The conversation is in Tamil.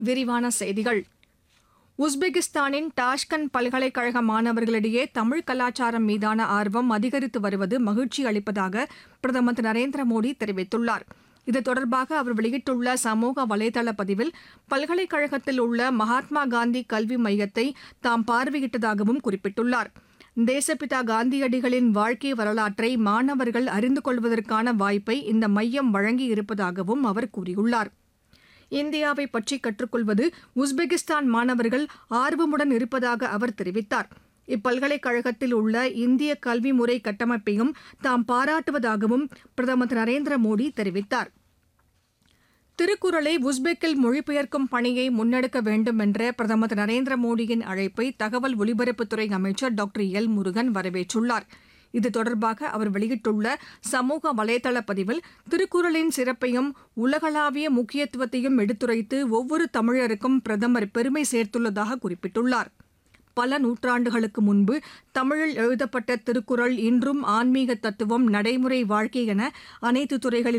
விரிவான செய்திகள் உஸ்பெகிஸ்தானின் டாஷ்கண்ட் பல்கலைக்கழக மாணவர்களிடையே தமிழ் கலாச்சாரம் மீதான ஆர்வம் அதிகரித்து வருவது மகிழ்ச்சி அளிப்பதாக பிரதமர் திரு நரேந்திர மோடி தெரிவித்துள்ளார் இது தொடர்பாக அவர் வெளியிட்டுள்ள சமூக வலைதள பதிவில் பல்கலைக்கழகத்தில் உள்ள மகாத்மா காந்தி கல்வி மையத்தை தாம் பார்வையிட்டதாகவும் குறிப்பிட்டுள்ளார் தேசப்பிதா காந்தியடிகளின் வாழ்க்கை வரலாற்றை மாணவர்கள் அறிந்து கொள்வதற்கான வாய்ப்பை இந்த மையம் வழங்கியிருப்பதாகவும் அவர் கூறியுள்ளார் இந்தியாவை பற்றி கற்றுக்கொள்வது உஸ்பெகிஸ்தான் மாணவர்கள் ஆர்வமுடன் இருப்பதாக அவர் தெரிவித்தார் இப்பல்கலைக்கழகத்தில் உள்ள இந்திய கல்வி முறை கட்டமைப்பையும் தாம் பாராட்டுவதாகவும் பிரதமர் திரு நரேந்திர மோடி தெரிவித்தார் திருக்குறளை உஸ்பெக்கில் மொழிபெயர்க்கும் பணியை முன்னெடுக்க வேண்டும் என்ற பிரதமர் திரு நரேந்திர மோடியின் அழைப்பை தகவல் ஒலிபரப்புத்துறை அமைச்சர் டாக்டர் எல் முருகன் வரவேற்றுள்ளார் இது தொடர்பாக அவர் வெளியிட்டுள்ள சமூக வலைதள பதிவில் திருக்குறளின் சிறப்பையும் உலகளாவிய முக்கியத்துவத்தையும் எடுத்துரைத்து ஒவ்வொரு தமிழருக்கும் பிரதமர் பெருமை சேர்த்துள்ளதாக குறிப்பிட்டுள்ளார் பல நூற்றாண்டுகளுக்கு முன்பு தமிழில் எழுதப்பட்ட திருக்குறள் இன்றும் ஆன்மீக தத்துவம் நடைமுறை வாழ்க்கை என அனைத்து துறைகளில்